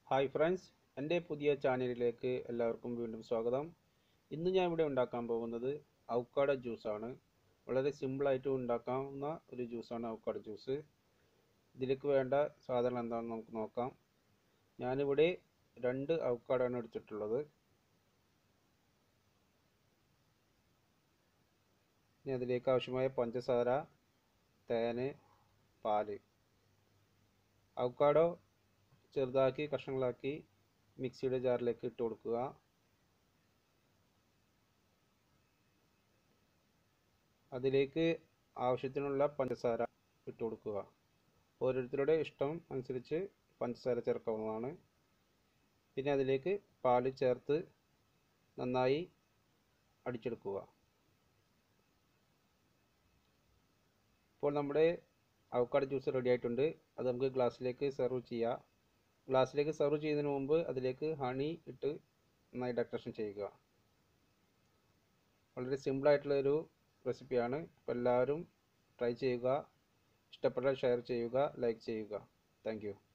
hi friends എൻ്റെ പുതിയ ചാനലിലേക്ക് എല്ലാവർക്കും വീണ്ടും സ്വാഗതം ഇന്ന് ഞാൻ ഇവിടെ ഉണ്ടാക്കാൻ പോകുന്നത് ഔക്കാഡ ജ്യൂസാണ് വളരെ സിമ്പിളായിട്ട് ഉണ്ടാക്കാവുന്ന ഒരു ജ്യൂസാണ് ഔക്കാഡ ജ്യൂസ് ഇതിലേക്ക് വേണ്ട സാധനം എന്താണെന്ന് നമുക്ക് നോക്കാം ഞാനിവിടെ രണ്ട് ഔക്കാഡാണ് എടുത്തിട്ടുള്ളത് ഇനി അതിലേക്ക് ആവശ്യമായ പഞ്ചസാര തേന് പാല് ഔക്കാഡോ ചെറുതാക്കി കഷ്ണങ്ങളാക്കി മിക്സിയുടെ ജാറിലേക്ക് ഇട്ട് കൊടുക്കുക അതിലേക്ക് ആവശ്യത്തിനുള്ള പഞ്ചസാര ഇട്ട് കൊടുക്കുക ഓരോരുത്തരുടെ ഇഷ്ടം അനുസരിച്ച് പഞ്ചസാര ചേർക്കാവുന്നതാണ് പിന്നെ അതിലേക്ക് പാല് ചേർത്ത് നന്നായി അടിച്ചെടുക്കുക ഇപ്പോൾ നമ്മുടെ അവക്കാട് ജ്യൂസ് റെഡി ആയിട്ടുണ്ട് അത് നമുക്ക് ഗ്ലാസ്സിലേക്ക് സെർവ് ചെയ്യാം ഗ്ലാസ്സിലേക്ക് സെർവ് ചെയ്യുന്നതിന് മുമ്പ് അതിലേക്ക് ഹണി ഇട്ട് നന്നായി ഡെക്കറേഷൻ ചെയ്യുക വളരെ സിമ്പിളായിട്ടുള്ള ഒരു റെസിപ്പിയാണ് അപ്പോൾ എല്ലാവരും ട്രൈ ചെയ്യുക ഇഷ്ടപ്പെട്ടാൽ ഷെയർ ചെയ്യുക ലൈക്ക് ചെയ്യുക താങ്ക്